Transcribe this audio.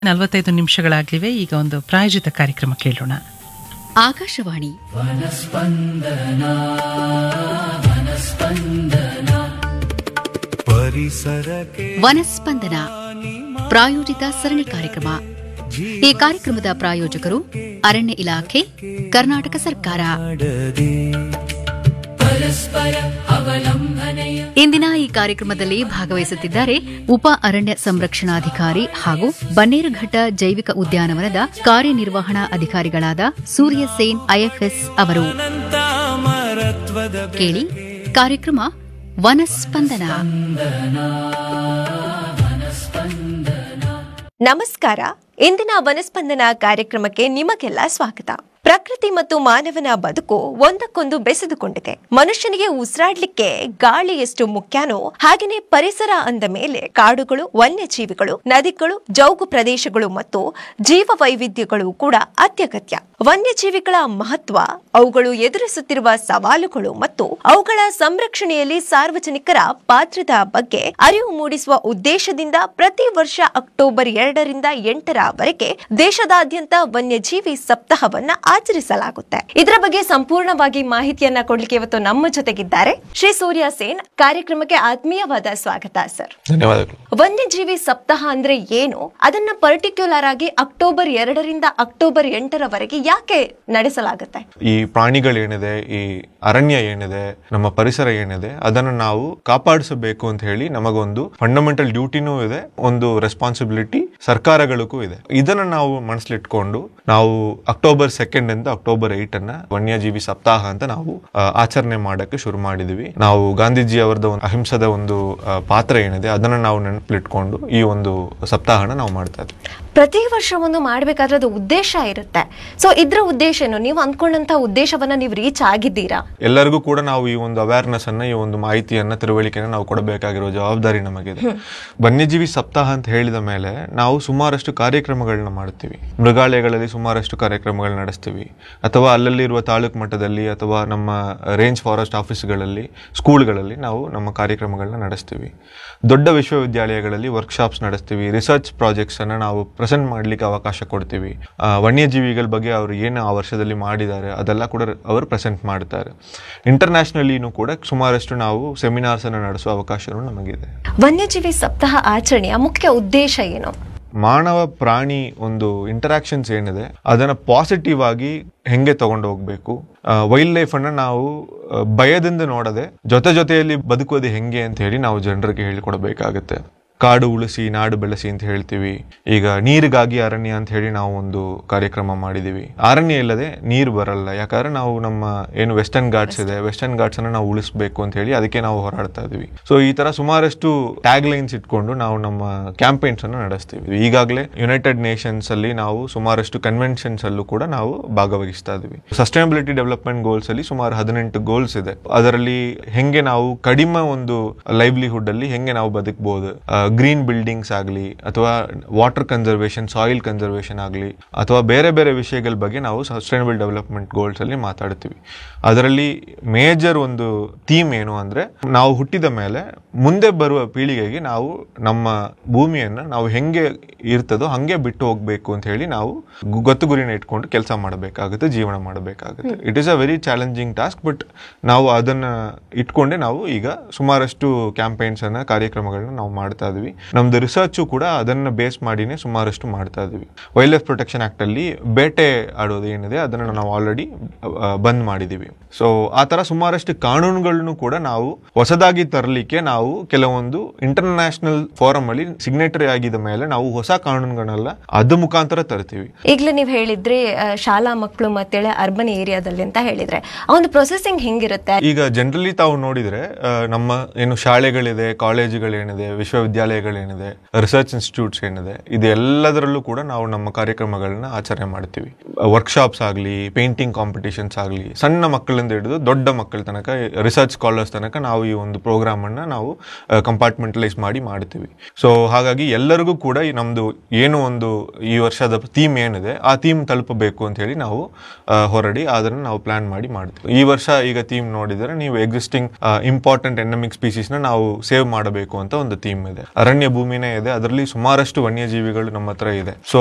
ನಲವತ್ತೈದು ನಿಮಿಷಗಳಾಗಿವೆ ಈಗ ಒಂದು ಪ್ರಾಯೋಜಿತ ಕಾರ್ಯಕ್ರಮ ಕೇಳೋಣ ಆಕಾಶವಾಣಿ ಪರಿಸರಕ್ಕೆ ವನಸ್ಪಂದನ ಪ್ರಾಯೋಜಿತ ಸರಣಿ ಕಾರ್ಯಕ್ರಮ ಈ ಕಾರ್ಯಕ್ರಮದ ಪ್ರಾಯೋಜಕರು ಅರಣ್ಯ ಇಲಾಖೆ ಕರ್ನಾಟಕ ಸರ್ಕಾರ ಮಾಡದೆ ಇಂದಿನ ಈ ಕಾರ್ಯಕ್ರಮದಲ್ಲಿ ಭಾಗವಹಿಸುತ್ತಿದ್ದಾರೆ ಉಪ ಅರಣ್ಯ ಸಂರಕ್ಷಣಾಧಿಕಾರಿ ಹಾಗೂ ಬನ್ನೇರುಘಟ್ಟ ಜೈವಿಕ ಉದ್ಯಾನವನದ ಕಾರ್ಯನಿರ್ವಹಣಾ ಅಧಿಕಾರಿಗಳಾದ ಸೂರ್ಯ ಸೇನ್ ಐಎಫ್ಎಸ್ ಅವರು ಅನಂತ ಮರತ್ವದ ಕೇಳಿ ಕಾರ್ಯಕ್ರಮ ವನಸ್ಪಂದನ ನಮಸ್ಕಾರ ಇಂದಿನ ವನಸ್ಪಂದನ ಕಾರ್ಯಕ್ರಮಕ್ಕೆ ನಿಮಗೆಲ್ಲ ಸ್ವಾಗತ ಪ್ರಕೃತಿ ಮತ್ತು ಮಾನವನ ಬದುಕು ಒಂದಕ್ಕೊಂದು ಬೆಸೆದುಕೊಂಡಿದೆ ಮನುಷ್ಯನಿಗೆ ಉಸಿರಾಡ್ಲಿಕ್ಕೆ ಗಾಳಿ ಎಷ್ಟು ಮುಖ್ಯನೋ ಹಾಗೆಯೇ ಪರಿಸರ ಅಂದ ಮೇಲೆ ಕಾಡುಗಳು ವನ್ಯಜೀವಿಗಳು ನದಿಗಳು ಜೌಗು ಪ್ರದೇಶಗಳು ಮತ್ತು ಜೀವ ವೈವಿಧ್ಯಗಳು ಕೂಡ ಅತ್ಯಗತ್ಯ ವನ್ಯಜೀವಿಗಳ ಮಹತ್ವ ಅವುಗಳು ಎದುರಿಸುತ್ತಿರುವ ಸವಾಲುಗಳು ಮತ್ತು ಅವುಗಳ ಸಂರಕ್ಷಣೆಯಲ್ಲಿ ಸಾರ್ವಜನಿಕರ ಪಾತ್ರದ ಬಗ್ಗೆ ಅರಿವು ಮೂಡಿಸುವ ಉದ್ದೇಶದಿಂದ ಪ್ರತಿ ವರ್ಷ ಅಕ್ಟೋಬರ್ ಎರಡರಿಂದ ಎಂಟರವರೆಗೆ ದೇಶದಾದ್ಯಂತ ವನ್ಯಜೀವಿ ಸಪ್ತಾಹವನ್ನ ಆಚರಿಸಲಾಗುತ್ತೆ ಇದರ ಬಗ್ಗೆ ಸಂಪೂರ್ಣವಾಗಿ ಮಾಹಿತಿಯನ್ನ ಕೊಡ್ಲಿಕ್ಕೆ ಇವತ್ತು ನಮ್ಮ ಜೊತೆಗಿದ್ದಾರೆ ಶ್ರೀ ಸೂರ್ಯ ಸೇನ್ ಕಾರ್ಯಕ್ರಮಕ್ಕೆ ಆತ್ಮೀಯವಾದ ಸ್ವಾಗತ ಸರ್ ಧನ್ಯವಾದಗಳು ವನ್ಯಜೀವಿ ಸಪ್ತಾಹ ಅಂದ್ರೆ ಏನು ಅದನ್ನ ಪರ್ಟಿಕ್ಯುಲರ್ ಆಗಿ ಅಕ್ಟೋಬರ್ ಎರಡರಿಂದ ಅಕ್ಟೋಬರ್ ಎಂಟರವರೆಗೆ ಯಾಕೆ ನಡೆಸಲಾಗುತ್ತೆ ಈ ಪ್ರಾಣಿಗಳೇನಿದೆ ಈ ಅರಣ್ಯ ಏನಿದೆ ನಮ್ಮ ಪರಿಸರ ಏನಿದೆ ಅದನ್ನು ನಾವು ಕಾಪಾಡಿಸಬೇಕು ಅಂತ ಹೇಳಿ ನಮಗೊಂದು ಫಂಡಮೆಂಟಲ್ ಡ್ಯೂಟಿನೂ ಇದೆ ಒಂದು ರೆಸ್ಪಾನ್ಸಿಬಿಲಿಟಿ ಸರ್ಕಾರಗಳಿಗೂ ಇದೆ ಇದನ್ನ ನಾವು ಮನಸ್ಲಿಟ್ಕೊಂಡು ನಾವು ಅಕ್ಟೋಬರ್ ಸೆಕೆಂಡ್ ಇಂದ ಅಕ್ಟೋಬರ್ ಏಟ್ ಅನ್ನ ವನ್ಯಜೀವಿ ಸಪ್ತಾಹ ಅಂತ ನಾವು ಆ, ಆಚರಣೆ ಮಾಡಕ್ಕೆ ಶುರು ಮಾಡಿದ್ವಿ ನಾವು ಗಾಂಧೀಜಿ ಅವರದ ಒಂದು ಅಹಿಂಸದ ಒಂದು ಆ, ಪಾತ್ರ ಏನಿದೆ ಅದನ್ನ ನಾವು ನೆನಪಿಟ್ಕೊಂಡು ಈ ಒಂದು ಸಪ್ತಾಹನ ನಾವು ಮಾಡ್ತಾ ಇದ್ವಿ ಪ್ರತಿ ವರ್ಷ ಒಂದು ಮಾಡ್ಬೇಕಾದ್ರೆ ಅದು ಉದ್ದೇಶ ಇರುತ್ತೆ ಸೊ ಇದ್ರ ಉದ್ದೇಶ ಏನು ನೀವು ಅಂದ್ಕೊಂಡಂತ ಉದ್ದೇಶವನ್ನ ನೀವು ರೀಚ್ ಆಗಿದ್ದೀರಾ ಎಲ್ಲರಿಗೂ ಕೂಡ ನಾವು ಈ ಒಂದು ಅವೇರ್ನೆಸ್ ಅನ್ನ ಈ ಒಂದು ಮಾಹಿತಿಯನ್ನ ತಿಳುವಳಿಕೆನ ನಾವು ಕೊಡಬೇಕಾಗಿರೋ ಜವಾಬ್ದಾರಿ ನಮಗಿದೆ ವನ್ಯಜೀವಿ ಸಪ್ತಾಹ ಅಂತ ಹೇಳಿದ ಮೇಲೆ ನಾವು ಸುಮಾರಷ್ಟು ಕಾರ್ಯಕ್ರಮಗಳನ್ನ ಮಾಡ್ತೀವಿ ಮೃಗಾಲಯಗಳಲ್ಲಿ ಸುಮಾರಷ್ಟು ಕಾರ್ಯಕ್ರಮಗಳನ್ನ ನಡೆಸ್ತೀವಿ ಅಥವಾ ಅಲ್ಲಲ್ಲಿರುವ ತಾಲೂಕು ಮಟ್ಟದಲ್ಲಿ ಅಥವಾ ನಮ್ಮ ರೇಂಜ್ ಫಾರೆಸ್ಟ್ ಆಫೀಸ್ಗಳಲ್ಲಿ ಸ್ಕೂಲ್ಗಳಲ್ಲಿ ನಾವು ನಮ್ಮ ಕಾರ್ಯಕ್ರಮಗಳನ್ನ ನಡೆಸ್ತೀವಿ ದೊಡ್ಡ ವಿಶ್ವವಿದ್ಯಾಲಯಗಳಲ್ಲಿ ವರ್ಕ್ಶಾಪ್ಸ್ ನಡೆಸ್ತೀವಿ ರಿಸರ್ಚ್ ಪ್ರಾಜೆಕ್ಟ್ಸ್ ಅನ್ನ ನಾವು ಪ್ರೆಸೆಂಟ್ ಮಾಡ್ಲಿಕ್ಕೆ ಅವಕಾಶ ಕೊಡ್ತೀವಿ ಆ, ವನ್ಯಜೀವಿಗಳ ಬಗ್ಗೆ ಅವರು ಏನು ಆ ವರ್ಷದಲ್ಲಿ ಮಾಡಿದ್ದಾರೆ ಅದೆಲ್ಲ ಕೂಡ ಅವರು ಪ್ರೆಸೆಂಟ್ ಮಾಡ್ತಾರೆ ಇಂಟರ್ನ್ಯಾಷನಲಿನೂ ಕೂಡ ಸುಮಾರಷ್ಟು ನಾವು ಸೆಮಿನಾರ್ಸ್ ಅನ್ನು ನಡೆಸುವ ಅವಕಾಶನೂ ನಮಗಿದೆ ವನ್ಯಜೀವಿ ಸಪ್ತಾಹ ಆಚರಣೆಯ ಮುಖ್ಯ ಉದ್ದೇಶ ಏನು ಮಾನವ ಪ್ರಾಣಿ ಒಂದು ಇಂಟರಾಕ್ಷನ್ಸ್ ಏನಿದೆ ಅದನ್ನ ಪಾಸಿಟಿವ್ ಆಗಿ ಹೆಂಗೆ ತಗೊಂಡು ಹೋಗ್ಬೇಕು ವೈಲ್ಡ್ ಲೈಫ್ ಅನ್ನ ನಾವು ಆ, ಭಯದಿಂದ ನೋಡದೆ ಜೊತೆ ಜೊತೆಯಲ್ಲಿ ಬದುಕೋದು ಹೆಂಗೆ ಅಂತ ಹೇಳಿ ನಾವು ಜನರಿಗೆ ಹೇಳಿಕೊಡ್ಬೇಕಾಗತ್ತೆ ಕಾಡು ಉಳಿಸಿ ನಾಡು ಬೆಳೆಸಿ ಅಂತ ಹೇಳ್ತೀವಿ ಈಗ ನೀರಿಗಾಗಿ ಅರಣ್ಯ ಅಂತ ಹೇಳಿ ನಾವು ಒಂದು ಕಾರ್ಯಕ್ರಮ ಮಾಡಿದೀವಿ ಅರಣ್ಯ ಇಲ್ಲದೆ ನೀರು ಬರಲ್ಲ ಯಾಕಂದ್ರೆ ನಾವು ನಮ್ಮ ಏನು ವೆಸ್ಟರ್ನ್ ಘಾಟ್ಸ್ ಇದೆ ವೆಸ್ಟರ್ನ್ ಘಾಟ್ಸ್ ಅನ್ನ ನಾವು ಉಳಿಸ್ಬೇಕು ಅಂತ ಹೇಳಿ ಅದಕ್ಕೆ ನಾವು ಹೋರಾಡ್ತಾ ಇದೀವಿ ಸೊ ಈ ತರ ಸುಮಾರಷ್ಟು ಟ್ಯಾಗ್ ಲೈನ್ಸ್ ಇಟ್ಕೊಂಡು ನಾವು ನಮ್ಮ ಕ್ಯಾಂಪೇನ್ಸ್ ಅನ್ನು ನಡೆಸ್ತೀವಿ ಈಗಾಗಲೇ ಯುನೈಟೆಡ್ ನೇಷನ್ಸ್ ಅಲ್ಲಿ ನಾವು ಸುಮಾರಷ್ಟು ಕನ್ವೆನ್ಷನ್ಸ್ ಅಲ್ಲೂ ಕೂಡ ನಾವು ಭಾಗವಹಿಸ್ತಾ ಇದೀವಿ ಸಸ್ಟೈನಬಿಲಿಟಿ ಡೆವಲಪ್ಮೆಂಟ್ ಗೋಲ್ಸ್ ಅಲ್ಲಿ ಸುಮಾರು ಹದಿನೆಂಟು ಗೋಲ್ಸ್ ಇದೆ ಅದರಲ್ಲಿ ಹೆಂಗೆ ನಾವು ಕಡಿಮೆ ಒಂದು ಲೈವ್ಲಿಹುಡ್ ಅಲ್ಲಿ ಹೆಂಗೆ ನಾವು ಬದುಕಬಹುದು ಗ್ರೀನ್ ಬಿಲ್ಡಿಂಗ್ಸ್ ಆಗಲಿ ಅಥವಾ ವಾಟರ್ ಕನ್ಸರ್ವೇಷನ್ ಸಾಯಿಲ್ ಕನ್ಸರ್ವೇಷನ್ ಆಗಲಿ ಅಥವಾ ಬೇರೆ ಬೇರೆ ವಿಷಯಗಳ ಬಗ್ಗೆ ನಾವು ಸಸ್ಟೈನಬಲ್ ಡೆವಲಪ್ಮೆಂಟ್ ಗೋಲ್ಸ್ ಅಲ್ಲಿ ಮಾತಾಡ್ತೀವಿ ಅದರಲ್ಲಿ ಮೇಜರ್ ಒಂದು ಥೀಮ್ ಏನು ಅಂದ್ರೆ ನಾವು ಹುಟ್ಟಿದ ಮೇಲೆ ಮುಂದೆ ಬರುವ ಪೀಳಿಗೆಗೆ ನಾವು ನಮ್ಮ ಭೂಮಿಯನ್ನ ನಾವು ಹೆಂಗೆ ಇರ್ತದೋ ಹಂಗೆ ಬಿಟ್ಟು ಹೋಗ್ಬೇಕು ಅಂತ ಹೇಳಿ ನಾವು ಗು- ಗೊತ್ತು ಗುರಿನ ಇಟ್ಕೊಂಡು ಕೆಲಸ ಮಾಡಬೇಕಾಗುತ್ತೆ ಜೀವನ ಮಾಡಬೇಕಾಗುತ್ತೆ it is a very challenging task but ನಾವು ಅದನ್ನ ಇಟ್ಕೊಂಡೆ ನಾವು ಈಗ ಸುಮಾರಷ್ಟು ಕ್ಯಾಂಪೇನ್ಸ್ ಅನ್ನ ಕಾರ್ಯಕ್ರಮಗಳನ್ನ ನಾವು ಮಾಡ್ತಾ ಇದೀವಿ ನಮ್ದು ರಿಸರ್ಚು ಕೂಡ ಅದನ್ನ ಬೇಸ್ ಮಾಡಿನೇ ಸುಮಾರಷ್ಟು ಮಾಡ್ತಾ ಇದೀವಿ ವೈಲ್ಡ್ ಲೈಫ್ ಪ್ರೊಟೆಕ್ಷನ್ ಆಕ್ಟ್ ಅಲ್ಲಿ ಬೇಟೆ ಆಡೋದು ಏನಿದೆ ಅದನ್ನ ನಾವು ಆಲ್ರೆಡಿ ಬಂದ್ ಮಾಡಿದೀವಿ ಸೊ ಆ ತರ ಸುಮಾರಷ್ಟು ಕಾನೂನುಗಳನ್ನು ಕೂಡ ನಾವು ಹೊಸದಾಗಿ ತರಲಿಕ್ಕೆ ನಾವು ಕೆಲವೊಂದು ಇಂಟರ್ನ್ಯಾಷನಲ್ ಫೋರಮ್ ಅಲ್ಲಿ ಸಿಗ್ನೇಟರಿ ಆಗಿದ ಮೇಲೆ ನಾವು ಹೊಸ ಕಾನೂನುಗಳನ್ನೆಲ್ಲ ಅದ್ರ ಮುಖಾಂತರ ತರ್ತೀವಿ ಈಗಲೇ ನೀವು ಹೇಳಿದ್ರಿ ಆ, ಶಾಲಾ ಮಕ್ಕಳು ಮತ್ತೇಳೆ ಅರ್ಬನ್ ಏರಿಯಾದಲ್ಲಿ ಅಂತ ಹೇಳಿದ್ರೆ ಆ ಒಂದು ಪ್ರೊಸೆಸಿಂಗ್ ಹೆಂಗಿರುತ್ತೆ ಈಗ ಜನರಲಿ ತಾವು ನೋಡಿದ್ರೆ ಆ, ನಮ್ಮ ಏನು ಶಾಲೆಗಳಿದೆ ಕಾಲೇಜುಗಳೇನಿದೆ ವಿಶ್ವವಿದ್ಯಾಲಯಗಳೇನಿದೆ ರಿಸರ್ಚ್ ಇನ್ಸ್ಟಿಟ್ಯೂಟ್ಸ್ ಏನಿದೆ ಇದು ಎಲ್ಲದರಲ್ಲೂ ಕೂಡ ನಾವು ನಮ್ಮ ಕಾರ್ಯಕ್ರಮಗಳನ್ನ ಆಚರಣೆ ಮಾಡ್ತೀವಿ ವರ್ಕ್ಶಾಪ್ಸ್ ಆಗಲಿ ಪೇಂಟಿಂಗ್ ಕಾಂಪಿಟೇಷನ್ಸ್ ಆಗಲಿ ಸಣ್ಣ ಮಕ್ಕಳಿಂದ ಹಿಡಿದು ದೊಡ್ಡ ಮಕ್ಕಳ ತನಕ ರಿಸರ್ಚ್ ಸ್ಕಾಲರ್ಸ್ ತನಕ ನಾವು ಈ ಒಂದು ಪ್ರೋಗ್ರಾಮ್ ಅನ್ನ ನಾವು ಕಂಪಾರ್ಟ್ಮೆಂಟಲೈಸ್ ಮಾಡಿ ಮಾಡ್ತೀವಿ ಸೊ ಹಾಗಾಗಿ ಎಲ್ಲರಿಗೂ ಕೂಡ ಈ ನಮ್ದು ಏನು ಒಂದು ಈ ವರ್ಷದ ಥೀಮ್ ಏನಿದೆ ಆ ಥೀಮ್ ತಲುಪಬೇಕು ಅಂತ ಹೇಳಿ ನಾವು ಆ, ಹೊರಡಿ ಅದನ್ನ ನಾವು ಪ್ಲಾನ್ ಮಾಡಿ ಮಾಡ್ತೀವಿ ಈ ವರ್ಷ ಈಗ ಥೀಮ್ ನೋಡಿದರೆ ನೀವು ಎಕ್ಸಿಸ್ಟಿಂಗ್ ಇಂಪಾರ್ಟೆಂಟ್ ಎಂಡಮಿಕ್ ಸ್ಪೀಸೀಸ್ ನ ನಾವು ಸೇವ್ ಮಾಡಬೇಕು ಅಂತ ಒಂದು ಥೀಮ್ ಇದೆ ಅರಣ್ಯ ಭೂಮಿನೇ ಇದೆ ಅದರಲ್ಲಿ ಸುಮಾರಷ್ಟು ವನ್ಯಜೀವಿಗಳು ನಮ್ಮ ಹತ್ರ ಇದೆ ಸೊ